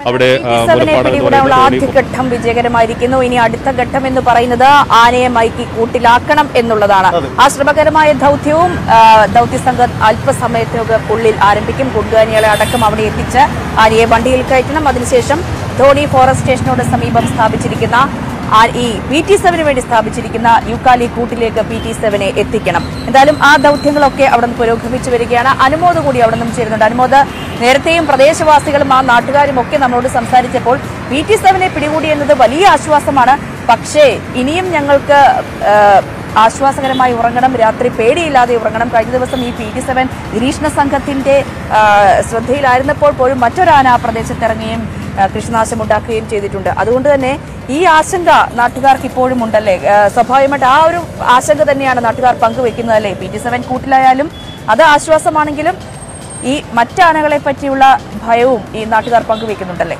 അവിടെ ആ, സെവനെ മുലപ്പാടം എന്ന് പിടികൂടാനുള്ള പറയുന്ന ജോലി ആദ്യഘട്ടം വിജയകരമായിരിക്കുന്നു ഇനി അടുത്ത ഘട്ടം എന്ന് പറയുന്നത് ആനയെ മയക്കി കൂട്ടിലാക്കണം എന്നുള്ളതാണ് ആ ശ്രമകരമായ ദൗത്യവും ആ, ദൗത്യസംഘം അല്പസമയത്തിനുള്ളിൽ ആരംഭിക്കും കുണ്ടുകാനികളെ അടക്കം അവിടെ എത്തിച്ച് ആനയെ വണ്ടിയിൽ കയറ്റണം അതിനുശേഷം ധോണി ഫോറസ്റ്റ് സ്റ്റേഷനോട് സമീപം സ്ഥാപിച്ചിരിക്കുന്ന ആ- ഈ പി ടി സെവന് വേണ്ടി സ്ഥാപിച്ചിരിക്കുന്ന യുക്കാലി കൂട്ടിലേക്ക് പി ടി സെവനെ എത്തിക്കണം എന്തായാലും ആ ദൗത്യങ്ങളൊക്കെ അവിടെ നിന്ന് പുരോഗമിച്ചു വരികയാണ് അനുമോദ് കൂടി അവിടെ നിന്നും ചേരുന്നുണ്ട് അനുമോദ് നേരത്തെയും പ്രദേശവാസികളും ആ നാട്ടുകാരും ഒക്കെ നമ്മളോട് സംസാരിച്ചപ്പോൾ പി ടി സെവനെ പിടികൂടി എന്നത് വലിയ ആശ്വാസമാണ് പക്ഷേ ഇനിയും ഞങ്ങൾക്ക് ആ, ആശ്വാസകരമായി ഉറങ്ങണം രാത്രി പേടിയില്ലാതെ ഉറങ്ങണം കഴിഞ്ഞ ദിവസം ഈ പി ടി സെവൻ നിരീക്ഷണ സംഘത്തിന്റെ ആ, ശ്രദ്ധയിലായിരുന്നപ്പോൾ പോലും മറ്റൊരാന ആ പ്രദേശത്തിറങ്ങുകയും ആ, കൃഷിനാശം ഉണ്ടാക്കുകയും ചെയ്തിട്ടുണ്ട് അതുകൊണ്ട് തന്നെ ഈ ആശങ്ക നാട്ടുകാർക്ക് ഇപ്പോഴും ഉണ്ടല്ലേ ആ, സ്വാഭാവികമായിട്ട് ആ ഒരു ആശങ്ക തന്നെയാണ് നാട്ടുകാർ പങ്കുവെക്കുന്നത് അല്ലേ പി ടി സെവൻ കൂട്ടിലായാലും അത് ആശ്വാസമാണെങ്കിലും ഈ മറ്റാനകളെ പറ്റിയുള്ള ഭയവും ഈ നാട്ടുകാർ പങ്കുവെക്കുന്നുണ്ടല്ലേ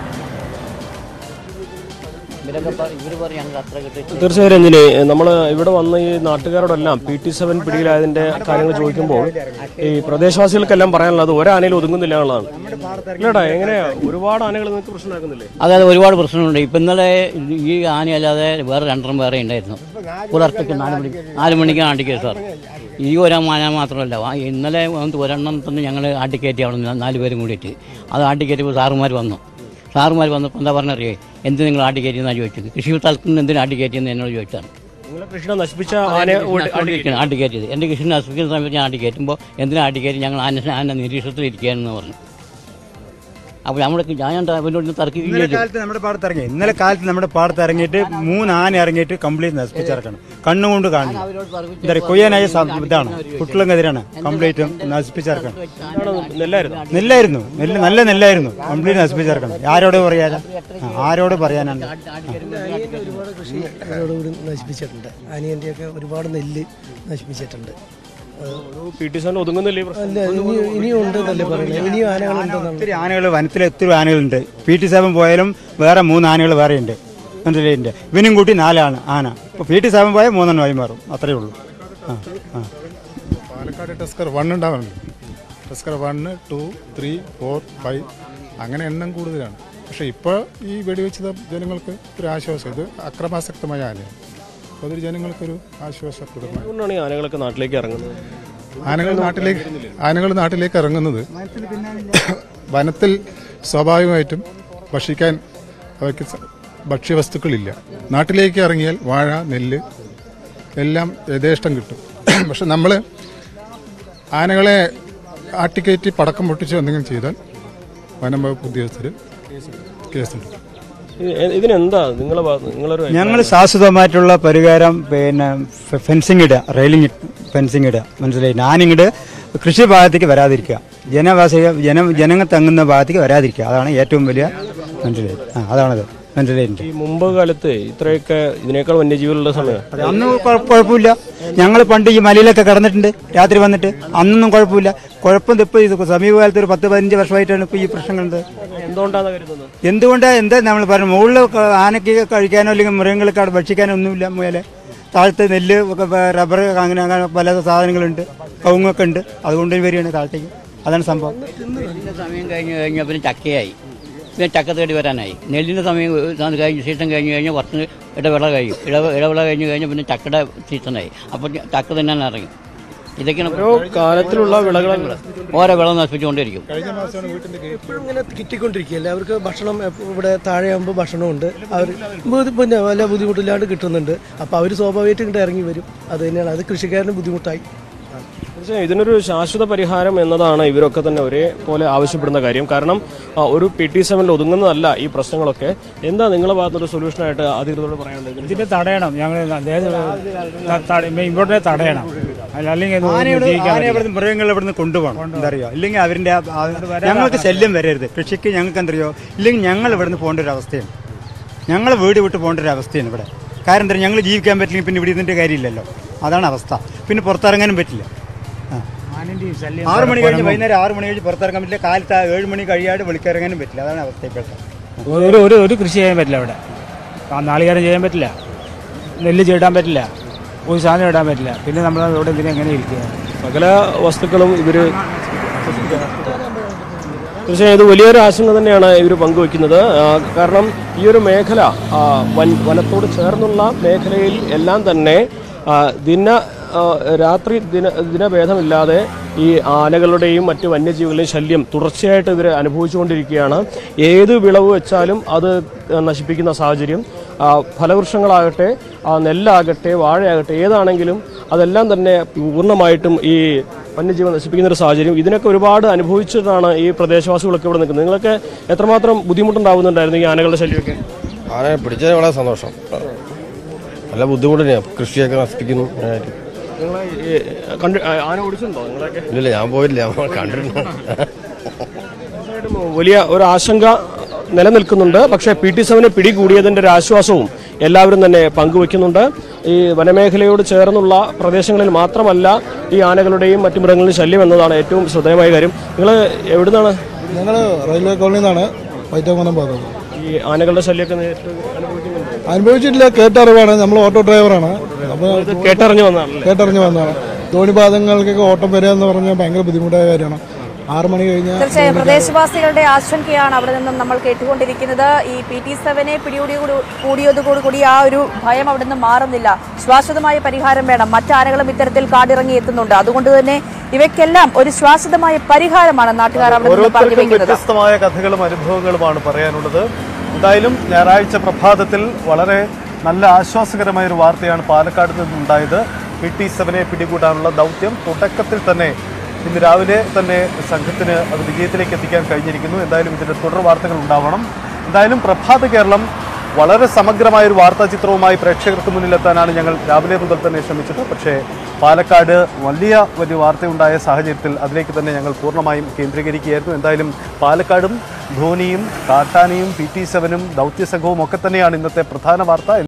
ഇവരൊക്കെ പറ- ഇവര് പറയും ഞങ്ങൾ അത്ര കിട്ടി തീർച്ചയായും രഞ്ജിനി നമ്മൾ ഇവിടെ വന്ന ഈ നാട്ടുകാരോടെല്ലാം പി ടി സെവൻ പിടിയിലായതിന്റെ കാര്യങ്ങൾ ചോദിക്കുമ്പോൾ ഈ പ്രദേശവാസികൾക്കെല്ലാം പറയാനുള്ളത് ഒരാനയിൽ ഒതുങ്ങുന്നില്ല എന്നുള്ളതാണ് ഇല്ലടാ എങ്ങനെയാ ഒരുപാട് ആനകൾ നിങ്ങൾക്ക് പ്രശ്നമാക്കുന്നില്ലേ അതായത് ഒരുപാട് പ്രശ്നമുണ്ട് ഇപ്പം ഇന്നലെ ഈ ആനയല്ലാതെ വേറെ രണ്ടെണ്ണം വേറെ ഉണ്ടായിരുന്നു പുലർച്ചയ്ക്ക് നാല് മണിക്ക് നാല് മണിക്കാണ് ആട്ടിക്കയത് സാർ ഈ ഒരു ആന മാത്രമല്ല ആ ഇന്നലെ വന്നിട്ട് ഒരെണ്ണം തന്നെ ഞങ്ങൾ ആട്ടിക്കയറ്റി അവിടെ നിന്ന് നാല് പേരും കൂടിയിട്ട് അത് ആട്ടിക്കയറ്റിയപ്പോൾ സാറുമാർ വന്നു സാറുമാർ വന്നപ്പോൾ എന്താ പറഞ്ഞറിയേ എന്ത് നിങ്ങൾ ആട്ടിക്കയറ്റിയെന്നാണ് ചോദിച്ചത് കൃഷി സ്ഥലത്ത് എന്തിനാ ആട്ടിക്കയറ്റിയെന്ന് എന്നോട് ചോദിച്ചാണ് നിങ്ങളെ കൃഷിനെ നശിപ്പിച്ച ആനയെ ഓടി- ആട്ടിക്കയറ്റി ആട്ടിക്കയറ്റിയത് എൻ്റെ കൃഷി നശിപ്പിക്കുന്ന സമയത്ത് ഞാൻ ആട്ടിക്കയറ്റുമ്പോൾ എന്തിനാ ആട്ടിക്കയറ്റി ഞങ്ങൾ ആന ആന നിരീക്ഷണത്തിൽ ഇരിക്കുകയാണെന്ന് പറഞ്ഞു അപ്പോൾ നമ്മുടെ ഞാൻ അവരോട് ഇന്നലെ തർക്കിക്കുകയും കാലത്ത് നമ്മുടെ പാടത്ത് ഇറങ്ങി ഇന്നലെ കാലത്ത് നമ്മുടെ പാടത്ത് ഇറങ്ങിയിട്ട് മൂന്ന് ആന ഇറങ്ങിയിട്ട് കംപ്ലീറ്റ് നശിപ്പിച്ചിറക്കണം കണ്ണുകൊണ്ട് കാണണം എന്താ പറയുക കൊയ്യാനായ സം- ഇതാണ് കുട്ടികളെതിരാണ് കംപ്ലീറ്റ് നശിപ്പിച്ചിറക്കണം നെല്ലായിരുന്നു നെല്ലായിരുന്നു നെല്ല് നല്ല നെല്ലായിരുന്നു കംപ്ലീറ്റ് നശിപ്പിച്ചിറക്കണം ആരോട് പറയാനാ ആ, ആരോട് പറയാനാണ് ഒരുപാട് കൃഷി അതോടുകൂടി നശിപ്പിച്ചിട്ടുണ്ട് അനിയൻ്റെയൊക്കെ ഒരുപാട് നെല്ല് നശിപ്പിച്ചിട്ടുണ്ട് പി ടി സെവൻ ഒതുങ്ങുന്നില്ലേ ഈ പ്രശ്നം അല്ല ഇനി ഇനിയും ഉണ്ട് എന്നല്ലേ പറയുന്നത് ഇനിയും ആനകളുണ്ടെന്നാണ് ഒത്തിരി ആനകൾ വനത്തിൽ ഒത്തിരി ആനകളുണ്ട് പി ടി സെവൻ പോയാലും വേറെ മൂന്ന് ആനകൾ വേറെ ഉണ്ട് മനസ്സിലായിട്ടുണ്ട് ഇവനും കൂട്ടി നാലാണ് ആന ഇപ്പോൾ പി ടി സെവൻ പോയാൽ മൂന്നെണ്ണമായി മാറും അത്രയേ ഉള്ളൂ ആ ആ പാലക്കാട് ടെസ്കർ വൺ ഉണ്ടാവുന്നുണ്ട് tusker one two three four five അങ്ങനെ എണ്ണം കൂടുതലാണ് പക്ഷേ ഇപ്പോൾ ഈ വെടിവെച്ചത് ജനങ്ങൾക്ക് ഒരു ആശ്വാസം ഇത് അക്രമാസക്തമായ ആനയാണ് അപ്പോൾ അതൊരു ജനങ്ങൾക്കൊരു ആശ്വാസപ്രദമാണ് അതുകൊണ്ടാണ് ഈ ആനകളൊക്കെ നാട്ടിലേക്ക് ഇറങ്ങുന്നത് ആനകൾ നാട്ടിലേക്ക് ആനകൾ നാട്ടിലേക്ക് ഇറങ്ങുന്നത് വനത്തിൽ സ്വാഭാവികമായിട്ടും ഭക്ഷിക്കാൻ അവയ്ക്ക് സ- ഭക്ഷ്യവസ്തുക്കളില്ല നാട്ടിലേക്ക് ഇറങ്ങിയാൽ വാഴ നെല്ല് എല്ലാം യഥേഷ്ടം കിട്ടും പക്ഷെ നമ്മൾ ആനകളെ ആട്ടിക്കയറ്റി പടക്കം പൊട്ടിച്ച് എന്തെങ്കിലും ചെയ്താൽ വനം വകുപ്പ് ഉദ്യോഗസ്ഥർ കേസുണ്ട് ഇത് ഇതിനെന്താ നിങ്ങളെ ഭാഗത്ത് നിങ്ങളൊരു ഞങ്ങൾ ശാശ്വതമായിട്ടുള്ള പരിഹാരം പിന്നെ ഫെ- ഫെൻസിങ് ഇടുക റെയിലിംഗ് ഫെൻസിങ് ഇടുക മനസ്സിലായി ഞാനിങ്ങോട്ട് കൃഷി ഭാഗത്തേക്ക് വരാതിരിക്കുക ജനവാസിക ജന ജനങ്ങൾ തങ്ങുന്ന ഭാഗത്തേക്ക് വരാതിരിക്കുക അതാണ് ഏറ്റവും വലിയ മനസ്സിലായി ആ അതാണത് മനസ്സിലായിട്ടുണ്ട് ഈ മുമ്പ് കാലത്ത് ഇത്രയൊക്കെ ഇതിനേക്കാൾ വന്യജീവികളുടെ സമയം അതെ, അന്ന് കുഴ- കുഴപ്പമില്ല ഞങ്ങൾ പണ്ട് ഈ മലയിലൊക്കെ കടന്നിട്ടുണ്ട് രാത്രി വന്നിട്ട് അന്നൊന്നും കുഴപ്പമില്ല കുഴപ്പം ഇപ്പോൾ ഇത് സമീപകാലത്ത് ഒരു പത്ത് പതിനഞ്ച് വർഷമായിട്ടാണ് ഇപ്പോൾ ഈ പ്രശ്നങ്ങളുണ്ട് എന്തുകൊണ്ടാണ് കരുതുന്നത് എന്തുകൊണ്ടാണ് എന്താ നമ്മൾ പറഞ്ഞു മുകളിൽ ആനയ്ക്ക് കഴിക്കാനോ അല്ലെങ്കിൽ മൃഗങ്ങൾക്ക് അവിടെ ഭക്ഷിക്കാനോ ഒന്നുമില്ല മുയലെ താഴത്ത് നെല്ല് ഒക്കെ വ- റബ്ബർ അങ്ങനെ അങ്ങനെ പല സാധനങ്ങളുണ്ട് കവുങ്ങൊക്കെ ഉണ്ട് അതുകൊണ്ട് വരികയാണ് താഴത്തേക്ക് അതാണ് സംഭവം നെല്ലിൻ്റെ സമയം കഴിഞ്ഞ് കഴിഞ്ഞാൽ പിന്നെ ചക്കയായി പിന്നെ ചക്ക തേടി വരാനായി നെല്ലിൻ്റെ സമയം അത് കഴിഞ്ഞ് സീസൺ കഴിഞ്ഞ് കഴിഞ്ഞാൽ കുറച്ച് ഇടവിള കഴിയും ഇടവ ഇടവിള കഴിഞ്ഞ് കഴിഞ്ഞാൽ പിന്നെ ചക്കയുടെ സീസണായി അപ്പോൾ ചക്ക തിന്നാൻ ഇറങ്ങി ഇതൊക്കെയാണ് ഓരോ കാലത്തിലുള്ള വിളകളാണ് ഓരോ വിള നശിപ്പിച്ചുകൊണ്ടിരിക്കും എപ്പോഴും ഇങ്ങനെ കിട്ടിക്കൊണ്ടിരിക്കുകയല്ലേ അവർക്ക് ഭക്ഷണം എപ്പ- ഇവിടെ താഴെയാകുമ്പോൾ ഭക്ഷണമുണ്ട് അവർ ബുദ്ധി- പിന്നെ വല്ല ബുദ്ധിമുട്ടില്ലാണ്ട് കിട്ടുന്നുണ്ട് അപ്പോൾ അവർ സ്വാഭാവികമായിട്ട് ഇങ്ങോട്ട് ഇറങ്ങി വരും അത് തന്നെയാണ് അത് കൃഷിക്കാരന് ബുദ്ധിമുട്ടായി തീർച്ചയായും ഇതിനൊരു ശാശ്വത പരിഹാരം എന്നതാണ് ഇവരൊക്കെ തന്നെ ഒരേപോലെ ആവശ്യപ്പെടുന്ന കാര്യം കാരണം ആ, ഒരു പി ടി സെവനിൽ ഒതുങ്ങുന്നതല്ല ഈ പ്രശ്നങ്ങളൊക്കെ എന്താ നിങ്ങളുടെ ഭാഗത്തൊരു സൊല്യൂഷനായിട്ട് അധികൃതരോട് പറയാനുള്ളത് ഇതിന് ഇതിന്റെ തടയണം ഞങ്ങൾ ഇവിടെ തടയണം അല്ല, അല്ലെങ്കിൽ ഇത് ആനയോട് ജീവിക്കാൻ ആന പറ്റില്ല. ഇവിടുന്ന് മൃഗങ്ങൾ ഇവിടുന്ന് കൊണ്ടുപോകണം എന്താ അറിയോ ഇല്ലെങ്കിൽ അവരുടെ ആ- ആ- ഞങ്ങൾക്ക് ശല്യം വരരുത് കൃഷിക്ക് ഞങ്ങൾക്ക് എന്തറിയോ ഇല്ലെങ്കിൽ ഞങ്ങൾ ഇവിടുന്ന് പോകേണ്ട ഒരു അവസ്ഥയാണ് ഞങ്ങൾ വീട് വിട്ട് പോകേണ്ട ഒരു അവസ്ഥയാണ് ഇവിടെ കാരണം എന്താ ഞങ്ങൾ ജീവിക്കാൻ പറ്റില്ലെങ്കിൽ പിന്നെ ഇവിടെ ഇതിന്റെ കാര്യമില്ലല്ലോ അതാണ് അവസ്ഥ പിന്നെ പുറത്തിറങ്ങാനും പറ്റില്ല ആ. ആനന്റെയും ശല്യം ആറ് മണി കഴിഞ്ഞ് വൈകുന്നേരം ആറ് മണി കഴിഞ്ഞ് പുറത്തിറങ്ങാൻ പറ്റില്ല കാലത്ത് ആ ഏഴ് മണി കഴിയാതെ വെളിക്കിറങ്ങാനും പറ്റില്ല അതാണ് അവസ്ഥ ഇപ്പോഴത്തെ ഒരു ഒരു ഒരു കൃഷി ചെയ്യാൻ പറ്റില്ല ഇവിടെ ആ, നാളികേരം ചെയ്യാൻ പറ്റില്ല നെല്ല് ചീടാൻ പറ്റില്ല ഒരു സാധനം ഇടാൻ പറ്റില്ല പിന്നെ നമ്മൾ ഇവിടെ എന്തിനാ എങ്ങനെ ഇരിക്കുക സകല വസ്തുക്കളും ഇവര് തീർച്ചയായും ഇത് വലിയൊരു ആശങ്ക തന്നെയാണ് ഇവർ പങ്കുവയ്ക്കുന്നത് ആ, കാരണം ഈ ഒരു മേഖല ആ, വൻ വനത്തോട് ചേർന്നുള്ള മേഖലയിൽ എല്ലാം തന്നെ ആ, ദിന ആ, രാത്രി ദിന ദിനഭേദമില്ലാതെ ഈ ആനകളുടെയും മറ്റ് വന്യജീവികളുടെയും ശല്യം തുടർച്ചയായിട്ട് ഇവർ അനുഭവിച്ചുകൊണ്ടിരിക്കുകയാണ് ഏത് വിളവ് വെച്ചാലും അത് നശിപ്പിക്കുന്ന സാഹചര്യം ആ, ഫലവൃക്ഷങ്ങളാകട്ടെ ആ, നെല്ലാകട്ടെ വാഴയാകട്ടെ ഏതാണെങ്കിലും അതെല്ലാം തന്നെ പൂർണ്ണമായിട്ടും ഈ വന്യജീവൻ നശിപ്പിക്കുന്ന ഒരു സാഹചര്യം ഇതിനൊക്കെ ഒരുപാട് അനുഭവിച്ചിട്ടാണ് ഈ പ്രദേശവാസികളൊക്കെ ഇവിടെ നിൽക്കുന്നത് നിങ്ങളൊക്കെ എത്രമാത്രം ബുദ്ധിമുട്ടുണ്ടാവുന്നുണ്ടായിരുന്നു ഈ ആനകളുടെ ശല്യമൊക്കെ ആനയെ പിടിച്ചതിന് വളരെ സന്തോഷം നല്ല ബുദ്ധിമുട്ട് തന്നെയാണ് കൃഷിയൊക്കെ നശിപ്പിക്കുന്നു അതിനായിട്ട്. നിങ്ങൾ കണ്ട് ആ- ആന ഓടിച്ചിട്ടുണ്ടോ നിങ്ങളൊക്കെ ഇല്ലില്ല ഞാൻ പോയില്ല ഞാൻ കണ്ടിട്ടുണ്ട് തീർച്ചയായിട്ടും വലിയ ഒരു ആശങ്ക നിലനിൽക്കുന്നുണ്ട് പക്ഷേ പി ടി സെവന് പിടികൂടിയതിന്റെ ഒരു ആശ്വാസവും എല്ലാവരും തന്നെ പങ്കുവെക്കുന്നുണ്ട് ഈ വനമേഖലയോട് ചേർന്നുള്ള പ്രദേശങ്ങളിൽ മാത്രമല്ല ഈ ആനകളുടെയും മറ്റു മൃഗങ്ങളുടെയും ശല്യം എന്നതാണ് ഏറ്റവും ശ്രദ്ധേയമായ കാര്യം നിങ്ങൾ എവിടുന്നാണ് ഞങ്ങൾ റെയിൽവേ കോളനിയിൽ നിന്നാണ് വൈറ്റകുളം പോകുന്നത് ഈ ആനകളുടെ ശല്യമൊക്കെ നേരിട്ട് അനുഭവിക്കുന്നുണ്ട് അനുഭവിച്ചിട്ടില്ല കേട്ടറിവാണ് നമ്മൾ ഓട്ടോ ഡ്രൈവറാണ് അപ്പോൾ ഇത് കേട്ടറിഞ്ഞു വന്നതാണല്ലേ കേട്ടറിഞ്ഞ് വന്നതാണ് ധോണിപാദങ്ങൾക്കൊക്കെ ഓട്ടം വരിക എന്ന് പറഞ്ഞാൽ ഭയങ്കര ബുദ്ധിമുട്ടായ കാര്യമാണ് ആറ് മണി കഴിഞ്ഞാൽ തീർച്ചയായും പ്രദേശവാസികളുടെ ആശങ്കയാണ് അവിടെ നിന്നും നമ്മൾ കേട്ടുകൊണ്ടിരിക്കുന്നത് ഈ പി ടി സെവനെ പിടികൂടിയോട് കൂടിയതോടുകൂടി ആ ഒരു ഭയം അവിടെ നിന്ന് മാറുന്നില്ല ശാശ്വതമായ പരിഹാരം വേണം മറ്റാനകളും ഇത്തരത്തിൽ കാടിറങ്ങി എത്തുന്നുണ്ട് അതുകൊണ്ട് തന്നെ ഇവയ്ക്കെല്ലാം ഒരു ശാശ്വതമായ പരിഹാരമാണ് നാട്ടുകാർ അവിടെ നിന്ന് പറഞ്ഞു ഓരോരുത്തർക്കും വെക്കുന്നത് വ്യത്യസ്തമായ കഥകളും അനുഭവങ്ങളുമാണ് പറയാനുള്ളത് എന്തായാലും ഞായറാഴ്ച പ്രഭാതത്തിൽ വളരെ നല്ല ആശ്വാസകരമായ ഒരു വാർത്തയാണ് പാലക്കാട് നിന്നുണ്ടായത് പി ടി സെവനെ പിടികൂടാനുള്ള ദൗത്യം തുടക്കത്തിൽ തന്നെ ഇന്ന് രാവിലെ തന്നെ സംഘത്തിന് അത് വിജയത്തിലേക്ക് എത്തിക്കാൻ കഴിഞ്ഞിരിക്കുന്നു എന്തായാലും ഇതിന്റെ തുടർ വാർത്തകൾ ഉണ്ടാവണം എന്തായാലും പ്രഭാത കേരളം വളരെ സമഗ്രമായ ഒരു വാർത്താ ചിത്രവുമായി പ്രേക്ഷകർക്ക് മുന്നിലെത്താനാണ് ഞങ്ങൾ രാവിലെ മുതൽ തന്നെ ശ്രമിച്ചത് പക്ഷേ പാലക്കാട് വലിയ വലിയ വാർത്തയുണ്ടായ സാഹചര്യത്തിൽ അതിലേക്ക് തന്നെ ഞങ്ങൾ പൂർണ്ണമായും കേന്ദ്രീകരിക്കുകയായിരുന്നു എന്തായാലും പാലക്കാടും ധോനിയും കാട്ടാനയും പി ടി സെവനും ദൗത്യസംഘവും ഒക്കെ തന്നെയാണ് ഇന്നത്തെ പ്രധാന വാർത്ത